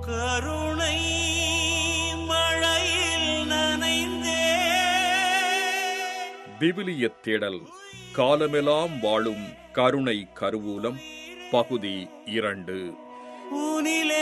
கருணை மழையில் நனைந்தே விவிலிய தேடல் காலமெல்லாம் வாழும் கருணை கருவூலம் பகுதி இரண்டு உனிலே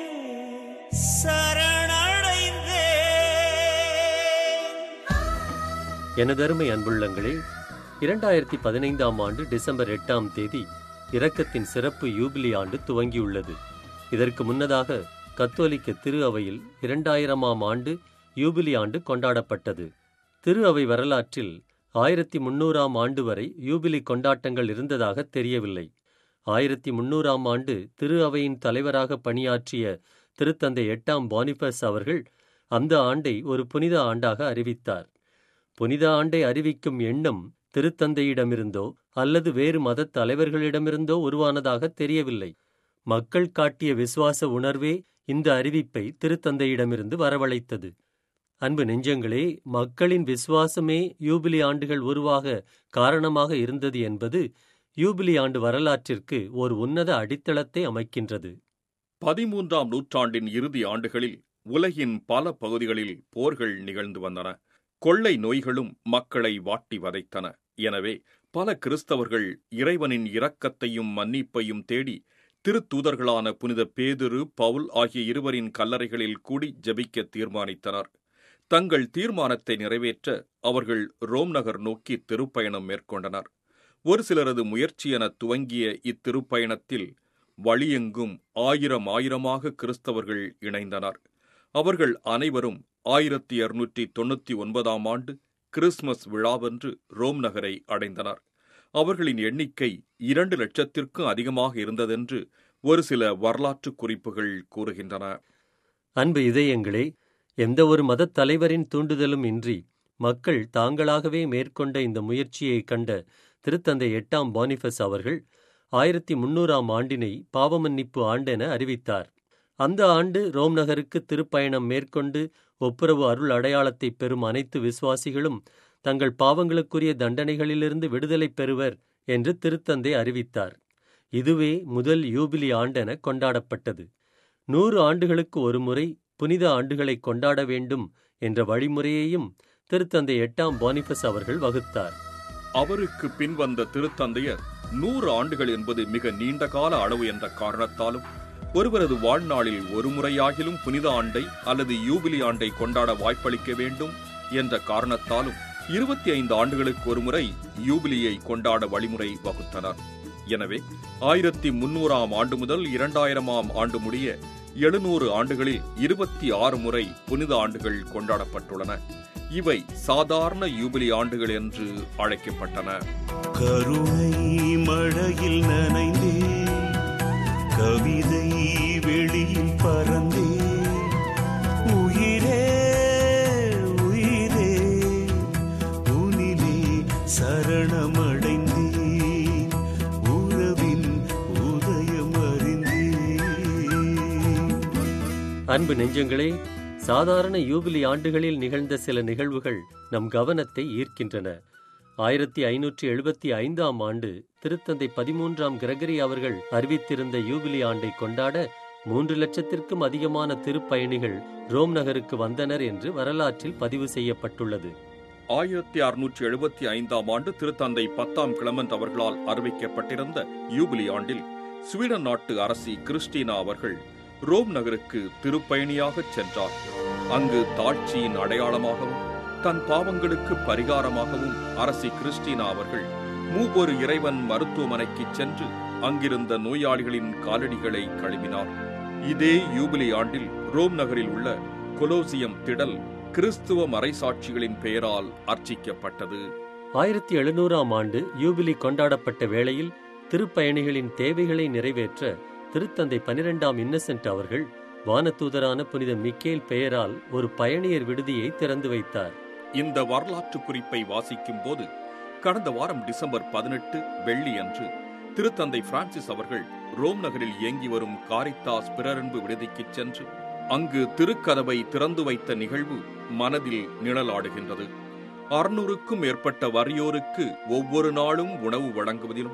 சரணடைந்தே எனதருமை அன்புள்ளங்களே இரண்டாயிரத்தி பதினைந்தாம் ஆண்டு டிசம்பர் எட்டாம் தேதி இரக்கத்தின் சிறப்பு யூபிலி ஆண்டு துவங்கியுள்ளது இதற்கு முன்னதாக கத்தோலிக்க திரு அவையில் இரண்டாயிரமாம் ஆண்டு யூபிலி ஆண்டு கொண்டாடப்பட்டது திரு அவை வரலாற்றில் ஆயிரத்தி முன்னூறாம் ஆண்டு வரை யூபிலி கொண்டாட்டங்கள் இருந்ததாக தெரியவில்லை ஆயிரத்தி முன்னூறாம் ஆண்டு திரு அவையின் தலைவராக பணியாற்றிய திருத்தந்தை எட்டாம் பானிபஸ் அவர்கள் அந்த ஆண்டை ஒரு புனித ஆண்டாக அறிவித்தார் புனித ஆண்டை அறிவிக்கும் எண்ணம் திருத்தந்தையிடமிருந்தோ அல்லது வேறு மதத் தலைவர்களிடமிருந்தோ உருவானதாக தெரியவில்லை மக்கள் காட்டிய விசுவாச உணர்வே இந்த அறிவிப்பை திருத்தந்தையிடமிருந்து வரவழைத்தது அன்பு நெஞ்சங்களே மக்களின் விசுவாசமே யூபிலி ஆண்டுகள் உருவாக காரணமாக இருந்தது என்பது யூபிலி ஆண்டு வரலாற்றிற்கு ஒரு உன்னத அடித்தளத்தை அமைக்கின்றது பதிமூன்றாம் நூற்றாண்டின் இறுதி ஆண்டுகளில் உலகின் பல பகுதிகளில் போர்கள் நிகழ்ந்து வந்தன கொள்ளை நோய்களும் மக்களை வாட்டி வதைத்தன எனவே பல கிறிஸ்தவர்கள் இறைவனின் இரக்கத்தையும் மன்னிப்பையும் தேடி திருத்தூதர்களான புனித பேதுரு பவுல் ஆகிய இருவரின் கல்லறைகளில் கூடி ஜெபிக்க தீர்மானித்தனர் தங்கள் தீர்மானத்தை நிறைவேற்ற அவர்கள் ரோம் நகர் நோக்கி திருப்பயணம் மேற்கொண்டனர் ஒரு சிலரது முயற்சி என துவங்கிய இத்திருப்பயணத்தில் வழியெங்கும் ஆயிரம் ஆயிரமாக கிறிஸ்தவர்கள் இணைந்தனர் அவர்கள் அனைவரும் ஆயிரத்தி இருநூற்றி தொண்ணூத்தி ஒன்பதாம் ஆண்டு கிறிஸ்துமஸ் விழாவன்று ரோம் நகரை அடைந்தனர் அவர்களின் எண்ணிக்கை இரண்டு லட்சத்திற்கும் அதிகமாக இருந்ததென்று ஒரு சில வரலாற்று குறிப்புகள் கூறுகின்றன அன்பு இதயங்களே எந்த ஒரு மதத் தலைவரின் தூண்டுதலும் இன்றி மக்கள் தாங்களாகவே மேற்கொண்ட இந்த முயற்சியை கண்ட திருத்தந்தை எட்டாம் பானிபஸ் அவர்கள் ஆயிரத்தி முன்னூறாம் ஆண்டினை பாவமன்னிப்பு ஆண்டென அறிவித்தார் அந்த ஆண்டு ரோம் நகருக்கு திருப்பயணம் மேற்கொண்டு ஒப்புரவு அருள் அடையாளத்தை பெறும் அனைத்து விசுவாசிகளும் தங்கள் பாவங்களுக்குரிய தண்டனைகளிலிருந்து விடுதலை பெறுவர் என்று திருத்தந்தை அறிவித்தார் இதுவே முதல் யூபிலி ஆண்டென கொண்டாடப்பட்டது நூறு ஆண்டுகளுக்கு ஒருமுறை புனித ஆண்டுகளை கொண்டாட வேண்டும் என்ற வழிமுறையையும் திருத்தந்தை எட்டாம் பானிபஸ் அவர்கள் வகுத்தார் அவருக்கு பின்வந்த திருத்தந்தையர் நூறு ஆண்டுகள் என்பது மிக நீண்ட கால அளவு என்ற காரணத்தாலும் ஒருவரது வாழ்நாளில் ஒரு முறையாகிலும் புனித ஆண்டை அல்லது யூபிலி ஆண்டை கொண்டாட வாய்ப்பளிக்க வேண்டும் என்ற காரணத்தாலும் இருபத்தி ஐந்து ஆண்டுகளுக்கு ஒருமுறை யூபிலியை கொண்டாட வழிமுறை வகுத்தனர் எனவே ஆயிரத்தி முன்னூறாம் ஆண்டு முதல் இரண்டாயிரமாம் ஆண்டு முடிய எழுநூறு ஆண்டுகளில் இருபத்தி ஆறு முறை புனித ஆண்டுகள் கொண்டாடப்பட்டுள்ளன இவை சாதாரண யூபிலி ஆண்டுகள் என்று அழைக்கப்பட்டன கருணை மழையில் நனைந்தே கவிதை வெளியில் பறந்தே உயிரே உயிரே உனிலே சரணமடைந்தே உறவின் உதயம் அறிந்தேன் அன்பு நெஞ்சங்களே சாதாரண யூபிலி ஆண்டுகளில் நிகழ்ந்த சில நிகழ்வுகள் நம் கவனத்தை ஈர்க்கின்றன ஆயிரத்தி ஐநூற்றி எழுபத்தி ஐந்தாம் ஆண்டு திருத்தந்தை பதிமூன்றாம் கிரகரி அவர்கள் அறிவித்திருந்த யூபிலி ஆண்டை கொண்டாட மூன்று லட்சத்திற்கும் அதிகமான திருப்பயணிகள் ரோம் நகருக்கு வந்தனர் என்று வரலாற்றில் பதிவு செய்யப்பட்டுள்ளது ஆயிரத்தி அறுநூற்றி எழுபத்தி ஐந்தாம் ஆண்டு திருத்தந்தை பத்தாம் கிளமந்த் அவர்களால் அறிவிக்கப்பட்டிருந்த யூபிலி ஆண்டில் ஸ்வீடன் நாட்டு அரசி கிறிஸ்டினா அவர்கள் ரோம் நகருக்கு திருப்பயணியாகச் சென்றார் அங்கு தாட்சியின் அடையாளமாகவும் தன் பாவங்களுக்கு பரிகாரமாகவும் அரசி கிறிஸ்டினா அவர்கள் மூவொரு இறைவன் மருத்துவமனைக்கு சென்று அங்கிருந்த நோயாளிகளின் காலடிகளை கழுவினார் இதே யூபிலி ஆண்டில் ரோம் நகரில் உள்ள கொலோசியம் திடல் கிறிஸ்துவ மறைசாட்சிகளின் பெயரால் அர்ச்சிக்கப்பட்டது ஆயிரத்தி எழுநூறாம் ஆண்டு யூபிலி கொண்டாடப்பட்ட வேளையில் திருப்பயணிகளின் தேவைகளை நிறைவேற்ற திருத்தந்தை பனிரெண்டாம் இன்னசென்ட் அவர்கள் வானதூதரான புனித மிக்கேல் பெயரால் ஒரு பயணியர் விடுதியை திறந்து வைத்தார் இந்த வரலாற்று குறிப்பை வாசிக்கும் போது கடந்த வாரம் டிசம்பர் பதினெட்டு வெள்ளி அன்று திருத்தந்தை பிரான்சிஸ் அவர்கள் ரோம் நகரில் இயங்கி வரும் காரித்தாஸ் பிறரன்பு விடுதிக்குச் சென்று அங்கு திருக்கதவை திறந்து வைத்த நிகழ்வு மனதில் நிழலாடுகின்றது அறுநூறுக்கும் மேற்பட்ட வறியோருக்கு ஒவ்வொரு நாளும் உணவு வழங்குவதிலும்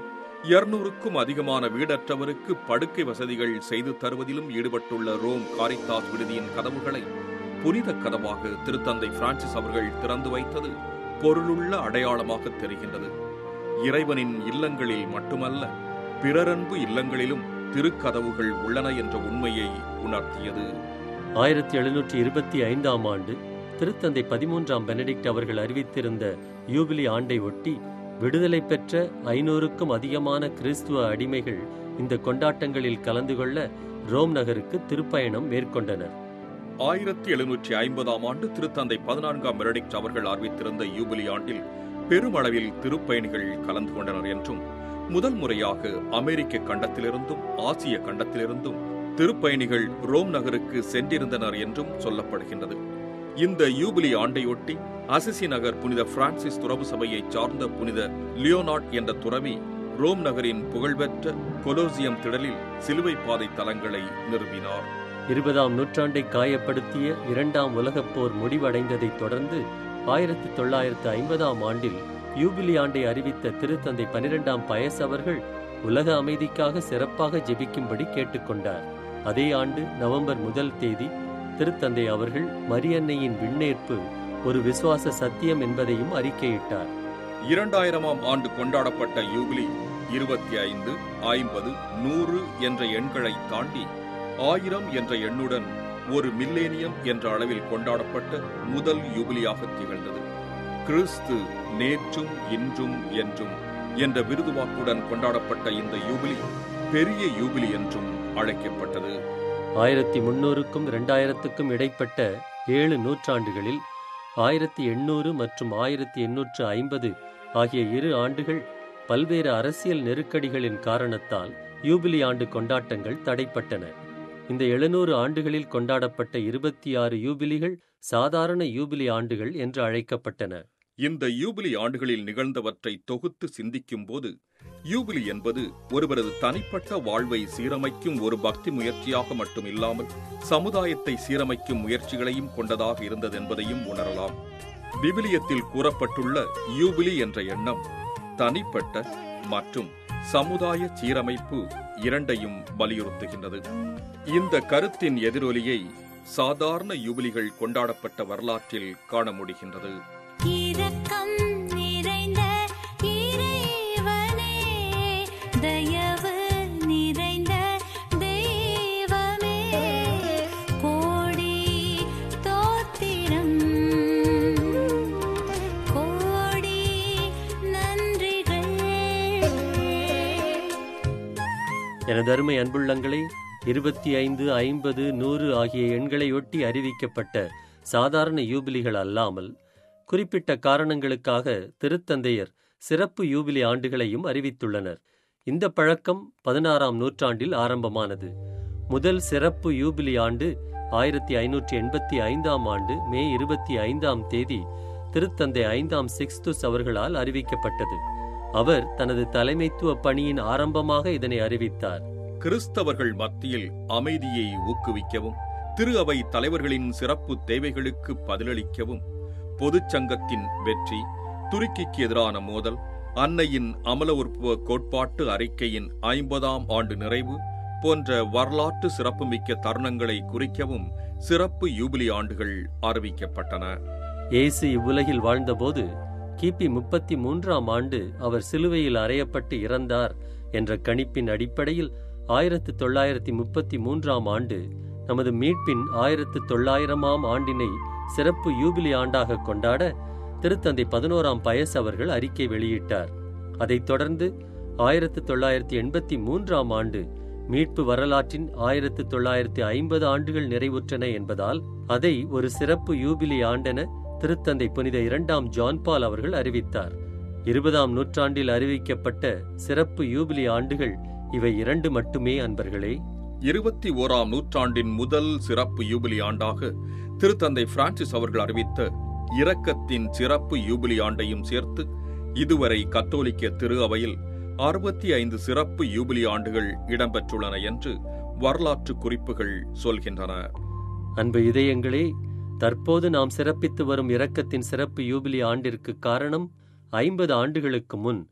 இருநூறுக்கும் அதிகமான வீடற்றவருக்கு படுக்கை வசதிகள் செய்து தருவதிலும் ஈடுபட்டுள்ள ரோம் காரித்தாஸ் விடுதியின் கதவுகளை புனித கதவாக திருத்தந்தை பிரான்சிஸ் அவர்கள் திறந்து வைத்தது பொருளுள்ள அடையாளமாக தெரிகின்றது இறைவனின் இல்லங்களில் மட்டுமல்ல பிறரன்பு இல்லங்களிலும் திருக்கதவுகள் உள்ளன என்ற உண்மையை உணர்த்தியது ஆயிரத்தி எழுநூற்றி இருபத்தி ஐந்தாம் ஆண்டு திருத்தந்தை பதிமூன்றாம் பெனடிக்ட் அவர்கள் அறிவித்திருந்த யூபிலி ஆண்டை ஒட்டி விடுதலை பெற்ற ஐநூறுக்கும் அதிகமான கிறிஸ்துவ அடிமைகள் இந்த கொண்டாட்டங்களில் கலந்து கொள்ள ரோம் நகருக்கு திருப்பயணம் மேற்கொண்டனர் ஆயிரத்தி எழுநூற்றி ஐம்பதாம் ஆண்டு திருத்தந்தை பதினான்காம் பெனடிக்ட் அவர்கள் அறிவித்திருந்த யூபிலி ஆண்டில் பெருமளவில் திருப்பயணிகள் கலந்து கொண்டனர் என்றும் முதல் முறையாக அமெரிக்க கண்டத்திலிருந்தும் ஆசிய கண்டத்திலிருந்தும் திருப்பயணிகள் ரோம் நகருக்கு சென்றிருந்தனர் என்றும் சொல்லப்படுகின்றது இந்த யூபிலி ஆண்டையொட்டி அசிசி நகர் புனித பிரான்சிஸ் துறவு சபையைச் சார்ந்த புனித லியோனாட் என்ற துறவி ரோம் நகரின் புகழ்பெற்ற கொலோசியம் திடலில் சிலுவை பாதை தலங்களை நிறுவினார் இருபதாம் நூற்றாண்டை காயப்படுத்திய இரண்டாம் உலகப் போர் முடிவடைந்ததைத் தொடர்ந்து ஆயிரத்தி தொள்ளாயிரத்து ஐம்பதாம் ஆண்டில் யூபிலி ஆண்டை அறிவித்த திருத்தந்தை பனிரெண்டாம் பயஸ் அவர்கள் உலக அமைதிக்காக சிறப்பாக ஜெபிக்கும்படி கேட்டுக்கொண்டார் அதே ஆண்டு நவம்பர் முதல் தேதி திருத்தந்தை அவர்கள் மரியன்னையின் விண்ணேற்பு ஒரு விசுவாச சத்தியம் என்பதையும் அறிக்கையிட்டார் இரண்டாயிரமாம் ஆண்டு கொண்டாடப்பட்ட யூபிலி இருபத்தி ஐந்து ஐம்பது நூறு என்ற எண்களை தாண்டி ஆயிரம் என்ற எண்ணுடன் ஒரு மில்லேனியம் என்ற அளவில் கொண்டாடப்பட்ட முதல் யூபிலியாக திகழ்ந்தது கிறிஸ்து நேற்றும் இன்றும் என்றும் என்ற விருதுவாக்குடன் கொண்டாடப்பட்ட இந்த யூபிலி பெரிய யூபிலி என்றும் அழைக்கப்பட்டது ஆயிரத்தி முன்னூறுக்கும் இரண்டாயிரத்துக்கும் இடைப்பட்ட ஏழு நூற்றாண்டுகளில் ஆயிரத்தி எண்ணூறு மற்றும் ஆயிரத்தி எண்ணூற்று ஐம்பது ஆகிய இரு ஆண்டுகள் பல்வேறு அரசியல் நெருக்கடிகளின் காரணத்தால் யூபிலி ஆண்டு கொண்டாட்டங்கள் தடைப்பட்டன இந்த எழுநூறு ஆண்டுகளில் கொண்டாடப்பட்ட இருபத்தி ஆறு யூபிலிகள் சாதாரண யூபிலி ஆண்டுகள் என்று அழைக்கப்பட்டன இந்த யூபிலி ஆண்டுகளில் நிகழ்ந்தவற்றை தொகுத்து சிந்திக்கும் போது யூபிலி என்பது ஒருவரது தனிப்பட்ட வாழ்வை சீரமைக்கும் ஒரு பக்தி முயற்சியாக மட்டும் இல்லாமல் சமுதாயத்தை சீரமைக்கும் முயற்சிகளையும் கொண்டதாக இருந்தது என்பதையும் உணரலாம் விவிலியத்தில் கூறப்பட்டுள்ள யூபிலி என்ற எண்ணம் தனிப்பட்ட மற்றும் சமுதாய சீரமைப்பு இரண்டையும் வலியுறுத்துகின்றது இந்த கருத்தின் எதிரொலியை சாதாரண யூபிலிகள் கொண்டாடப்பட்ட வரலாற்றில் காண முடிகின்றது இரக்கம் நிறைந்த இறைவனே தயவு நிறைந்த தெய்வமே கோடி தோத்திரம் கோடி நன்றிகள் எனது அருமை அன்புள்ளங்களே இருபத்தி ஐந்து ஐம்பது நூறு ஆகிய எண்களையொட்டி அறிவிக்கப்பட்ட சாதாரண யூபிலிகள் அல்லாமல் குறிப்பிட்ட காரணங்களுக்காக திருத்தந்தையர் சிறப்பு யூபிலி ஆண்டுகளையும் அறிவித்துள்ளனர் இந்த பழக்கம் பதினாறாம் நூற்றாண்டில் ஆரம்பமானது முதல் சிறப்பு யூபிலி ஆண்டு ஆயிரத்தி ஐநூற்றி எண்பத்தி ஐந்தாம் ஆண்டு மே இருபத்தி ஐந்தாம் தேதி திருத்தந்தை ஐந்தாம் சிக்ஸ்துஸ் அவர்களால் அறிவிக்கப்பட்டது அவர் தனது தலைமைத்துவ பணியின் ஆரம்பமாக இதனை அறிவித்தார் கிறிஸ்தவர்கள் மத்தியில் அமைதியை ஊக்குவிக்கவும் திரு அவை தலைவர்களின் சிறப்பு தேவைகளுக்கு பதிலளிக்கவும் பொதுச் சங்கத்தின் வெற்றி துருக்கிக்கு எதிரான மோதல் அன்னையின் அமல உற்பவ கோட்பாட்டு அறிக்கையின் ஐம்பதாம் ஆண்டு நிறைவு போன்ற வரலாற்று சிறப்புமிக்க தருணங்களை குறிக்கவும் சிறப்பு யூபிலி ஆண்டுகள் அறிவிக்கப்பட்டன இயேசு இவ்வுலகில் வாழ்ந்தபோது கிபி முப்பத்தி மூன்றாம் ஆண்டு அவர் சிலுவையில் அறையப்பட்டு இறந்தார் என்ற கணிப்பின் அடிப்படையில் ஆயிரத்து தொள்ளாயிரத்தி முப்பத்தி மூன்றாம் ஆண்டு நமது மீட்பின் ஆயிரத்து தொள்ளாயிரமாம் ஆண்டினை சிறப்பு யூபிலி ஆண்டாக கொண்டாட திருத்தந்தை பதினோராம் பயஸ் அவர்கள் அறிக்கை வெளியிட்டார் அதைத் தொடர்ந்து ஆயிரத்து தொள்ளாயிரத்தி எண்பத்தி மூன்றாம் ஆண்டு மீட்பு வரலாற்றின் ஆயிரத்து தொள்ளாயிரத்தி ஐம்பது ஆண்டுகள் நிறைவுற்றன என்பதால் அதை ஒரு சிறப்பு யூபிலி ஆண்டென திருத்தந்தை புனித இரண்டாம் ஜான் பால் அவர்கள் அறிவித்தார் இருபதாம் நூற்றாண்டில் அறிவிக்கப்பட்ட சிறப்பு யூபிலி ஆண்டுகள் இவை இரண்டு மட்டுமே அன்பர்களே இருபத்தி ஓராம் நூற்றாண்டின் முதல் சிறப்பு யூபிலி ஆண்டாக திருத்தந்தை பிரான்சிஸ் அவர்கள் அறிவித்த இரக்கத்தின் சிறப்பு யூபிலி ஆண்டையும் சேர்த்து இதுவரை கத்தோலிக்க திரு அவையில் அறுபத்தி ஐந்து சிறப்பு யூபிலி ஆண்டுகள் இடம்பெற்றுள்ளன என்று வரலாற்று குறிப்புகள் சொல்கின்றன அன்பு இதயங்களே தற்போது நாம் சிறப்பித்து வரும் இரக்கத்தின் சிறப்பு யூபிலி ஆண்டிற்கு காரணம் ஐம்பது ஆண்டுகளுக்கு முன்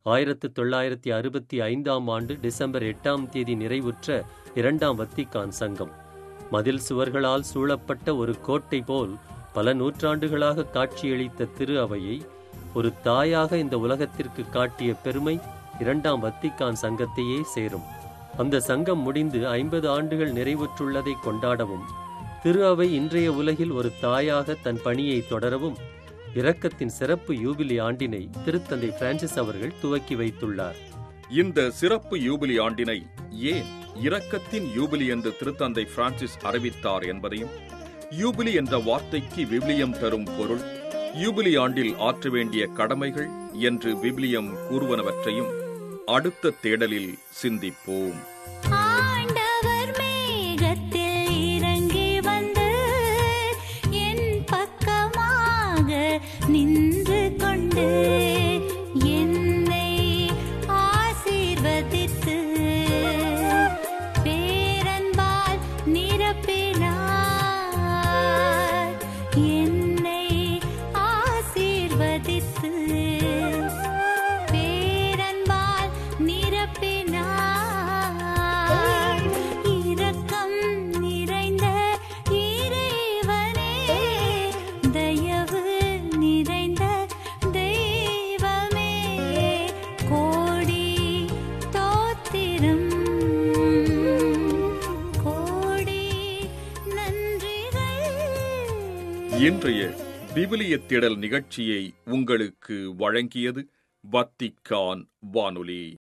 ஆயிரத்து தொள்ளாயிரத்தி அறுபத்தி ஐந்தாம் ஆண்டு டிசம்பர் எட்டாம் தேதி நிறைவுற்ற இரண்டாம் வத்திக்கான் சங்கம் மதில் சுவர்களால் சூழப்பட்ட ஒரு கோட்டை போல் பல நூற்றாண்டுகளாக காட்சியளித்த திரு அவையை ஒரு தாயாக இந்த உலகத்திற்கு காட்டிய பெருமை இரண்டாம் வத்திக்கான் சங்கத்தையே சேரும் அந்த சங்கம் முடிந்து ஐம்பது ஆண்டுகள் நிறைவுற்றுள்ளதை கொண்டாடவும் திரு அவை இன்றைய உலகில் ஒரு தாயாக தன் பணியை தொடரவும் இரக்கத்தின் சிறப்பு யூபிலி ஆண்டினை திருத்தந்தை பிரான்சிஸ் அவர்கள் துவக்கி வைத்துள்ளார் இந்த சிறப்பு யூபிலி ஆண்டினை ஏன் இரக்கத்தின் யூபிலி என்று திருத்தந்தை பிரான்சிஸ் அறிவித்தார் என்பதையும் யூபிலி என்ற வார்த்தைக்கு விவிலியம் தரும் பொருள் யூபிலி ஆண்டில் ஆற்ற வேண்டிய கடமைகள் என்று விவிலியம் கூறுவனவற்றையும் அடுத்த தேடலில் சிந்திப்போம் ஆண்டவர் மேகத்தில் இறங்கி வந்து என் பக்கமாக நின்று கொண்டு என்னை ஆசீர்வதித்து பேரன்பால் நிரப்பினார் என்னை ஆசீர்வதித்து பேரன்பால் நிரப்பினார் இரக்கம் நிறைந்த இறைவனே தயவு நிறைந்த தெய்வமே கோடி தோத்திரம் கோடி நன்றிகள் இன்றைய விவிலிய தேடல் நிகழ்ச்சியை உங்களுக்கு வழங்கியது வத்திக்கான் வானொலி